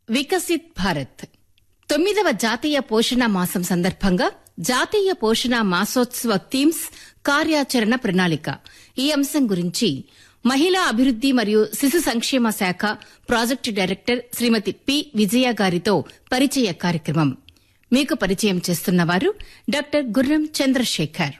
వికసిత్ భారత్ తొమ్మిదవ జాతీయ పోషణ మాసం సందర్భంగా జాతీయ పోషణ మాసోత్సవ థీమ్స్ కార్యాచరణ ప్రణాళిక ఈ అంశం గురించి మహిళా అభివృద్ది మరియు శిశు సంక్షేమ శాఖ project director Shrimati P Vijaya గారితో పరిచయ కార్యక్రమం మీకు పరిచయం చేస్తున్నవారు డాక్టర్ గుర్రం చంద్రశేఖర్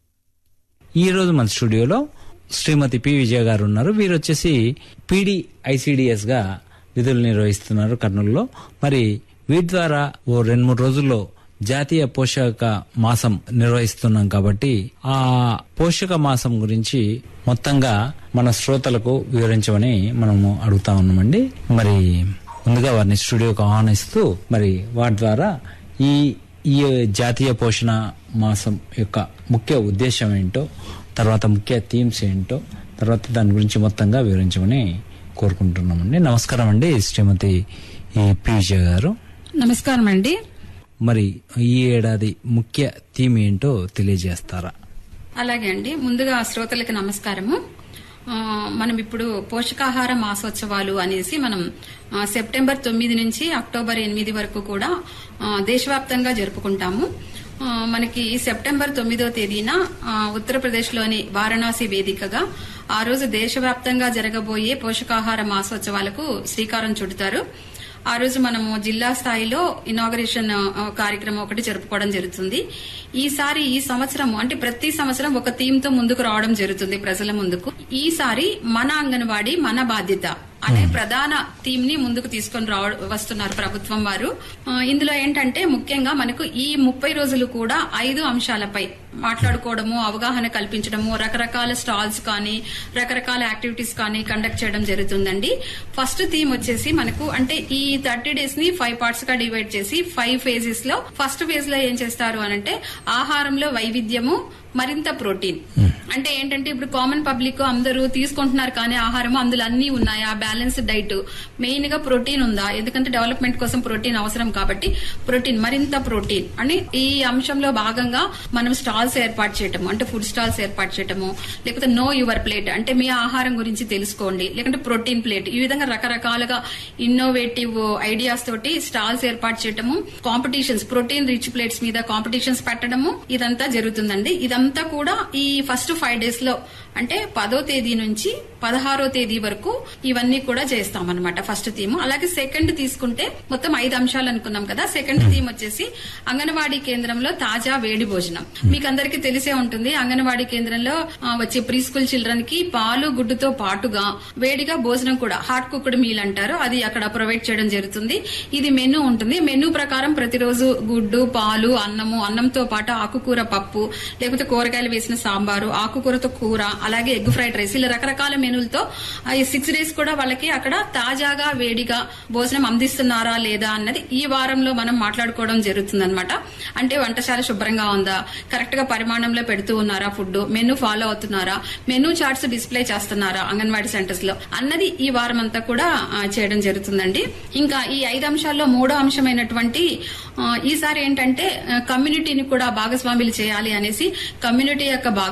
ఈ రోజు మన స్టూడియోలో శ్రీమతి పి విజయ గారు ఉన్నారు వీరు వచ్చేసి పీడి ఐసిడిఎస్ గా విధులు నిర్వహిస్తున్నారు కర్నూలులో మరి వీటి ద్వారా ఓ రెండు మూడు రోజుల్లో జాతీయ పోషక మాసం నిర్వహిస్తున్నాం కాబట్టి ఆ పోషక మాసం గురించి మొత్తంగా మన శ్రోతలకు వివరించమని మనము అడుగుతా ఉన్నామండి మరి ముందుగా వారిని స్టూడియోకి ఆహ్వానిస్తూ మరి వాటి ద్వారా ఈ ఈ జాతీయ పోషణ మాసం యొక్క ముఖ్య ఉద్దేశం ఏంటో తర్వాత ముఖ్య థీమ్స్ ఏంటో తర్వాత దాని గురించి మొత్తంగా వివరించమని కోరుకుంటున్నామండి నమస్కారం అండి శ్రీమతి ఈ పి విజయ గారు నమస్కారం అండి మరి ఈ ఏడాది ముఖ్య థీమ్ ఏంటో తెలియజేస్తారా అలాగే అండి ముందుగా శ్రోతలకి నమస్కారము ఆ, మనం ఇప్పుడు పోషకాహార మాసోత్సవాలు అనేసి మనం ఆ, సెప్టెంబర్ తొమ్మిది నుంచి అక్టోబర్ ఎనిమిది వరకు కూడా ఆ, దేశవ్యాప్తంగా జరుపుకుంటాము ఆ, మనకి సెప్టెంబర్ తొమ్మిదో తేదీన ఆ, ఉత్తరప్రదేశ్లోని వారణాసి వేదికగా ఆ రోజు దేశవ్యాప్తంగా జరగబోయే పోషకాహార మాసోత్సవాలకు శ్రీకారం చుడతారు ఆ రోజు మనము జిల్లా స్థాయిలో ఇనాగరేషన్ ఆ, కార్యక్రమం ఒకటి జరుపుకోవడం జరుగుతుంది ఈసారి ఈ సంవత్సరం అంటే ప్రతి సంవత్సరం ఒక థీమ్ తో ముందుకు రావడం జరుగుతుంది ప్రజల ముందుకు ఈసారి మన అంగన్వాడి మన బాధ్యత అనే ప్రధాన థీమ్ ని ముందుకు తీసుకొని రావ వస్తున్నారు ప్రభుత్వం వారు ఆ, ఇందులో ఏంటంటే ముఖ్యంగా మనకు ఈ ముప్పై రోజులు కూడా ఐదు అంశాలపై మాట్లాడుకోవడము అవగాహన కల్పించడము రకరకాల స్టాల్స్ కానీ రకరకాల యాక్టివిటీస్ కానీ కండక్ట్ చేయడం జరుగుతుందండి ఫస్ట్ థీమ్ వచ్చేసి మనకు అంటే ఈ థర్టీ డేస్ ని ఫైవ్ పార్ట్స్ గా డివైడ్ చేసి ఫైవ్ ఫేజెస్ లో ఫస్ట్ ఫేజ్ లో ఏం చేస్తారు అనంటే ఆహారంలో వైవిధ్యము మరింత ప్రోటీన్ అంటే ఏంటంటే ఇప్పుడు కామన్ పబ్లిక్ అందరూ తీసుకుంటున్నారు కానీ ఆహారం అందులో అన్ని ఉన్నాయా బ్యాలెన్స్డ్ డైట్ మెయిన్ గా ప్రోటీన్ ఉందా ఎందుకంటే డెవలప్మెంట్ కోసం ప్రోటీన్ అవసరం కాబట్టి ప్రోటీన్ మరింత ప్రోటీన్ అని ఈ అంశంలో భాగంగా మనం స్టాల్స్ ఏర్పాటు చేయటము అంటే ఫుడ్ స్టాల్స్ ఏర్పాటు చేయటము లేకపోతే నో యువర్ ప్లేట్ అంటే మీ ఆహారం గురించి తెలుసుకోండి లేకుంటే ప్రోటీన్ ప్లేట్ ఈ విధంగా రకరకాలుగా ఇన్నోవేటివ్ ఐడియాస్ తోటి స్టాల్స్ ఏర్పాటు చేయటము కాంపిటీషన్స్ ప్రోటీన్ రిచ్ ప్లేట్స్ మీద కాంపిటీషన్స్ పెట్టడము ఇదంతా జరుగుతుందండి ఇదంతా కూడా ఈ ఫస్ట్ ఫైవ్ డేస్ లో అంటే పదో తేదీ నుంచి పదహారో తేదీ వరకు ఇవన్నీ కూడా చేస్తామన్నమాట ఫస్ట్ థీమ్ అలాగే సెకండ్ తీసుకుంటే మొత్తం ఐదు అంశాలు అనుకున్నాం కదా సెకండ్ థీమ్ వచ్చేసి అంగన్వాడీ కేంద్రంలో తాజా వేడి భోజనం మీకు అందరికీ తెలిసే ఉంటుంది అంగన్వాడీ కేంద్రంలో ఆ, వచ్చే ప్రీ స్కూల్ చిల్డ్రన్ కి పాలు గుడ్డుతో పాటుగా వేడిగా భోజనం కూడా హాట్ కుక్డ్ మీల్ అంటారు అది అక్కడ ప్రొవైడ్ చేయడం జరుగుతుంది ఇది మెనూ ఉంటుంది మెనూ ప్రకారం ప్రతిరోజు గుడ్డు పాలు అన్నము అన్నంతో పాటు ఆకుకూర పప్పు లేకపోతే కూరగాయలు వేసిన సాంబారు ఆకుకూరతో కూర అలాగే ఎగ్ ఫ్రైడ్ రైస్ ఇలా రకరకాల మెనూలతో ఆ, ఈ సిక్స్ డేస్ కూడా వాళ్ళకి అక్కడ తాజాగా వేడిగా భోజనం అందిస్తున్నారా లేదా అన్నది ఈ వారంలో మనం మాట్లాడుకోవడం జరుగుతుంది అంటే వంటశాల శుభ్రంగా ఉందా కరెక్ట్ గా పరిమాణంలో పెడుతూ ఉన్నారా ఫుడ్ మెనూ ఫాలో అవుతున్నారా మెనూ చార్ట్స్ డిస్ప్లే చేస్తున్నారా అంగన్వాడీ సెంటర్స్ లో అన్నది ఈ వారం అంతా కూడా ఆ, చేయడం జరుగుతుందండి ఇంకా ఈ ఐదు అంశాల్లో మూడో అంశమైనటువంటి ఆ, ఈసారి ఏంటంటే ఆ, కమ్యూనిటీని కూడా భాగస్వాములు చేయాలి అనేసి కమ్యూనిటీ యొక్క భాగ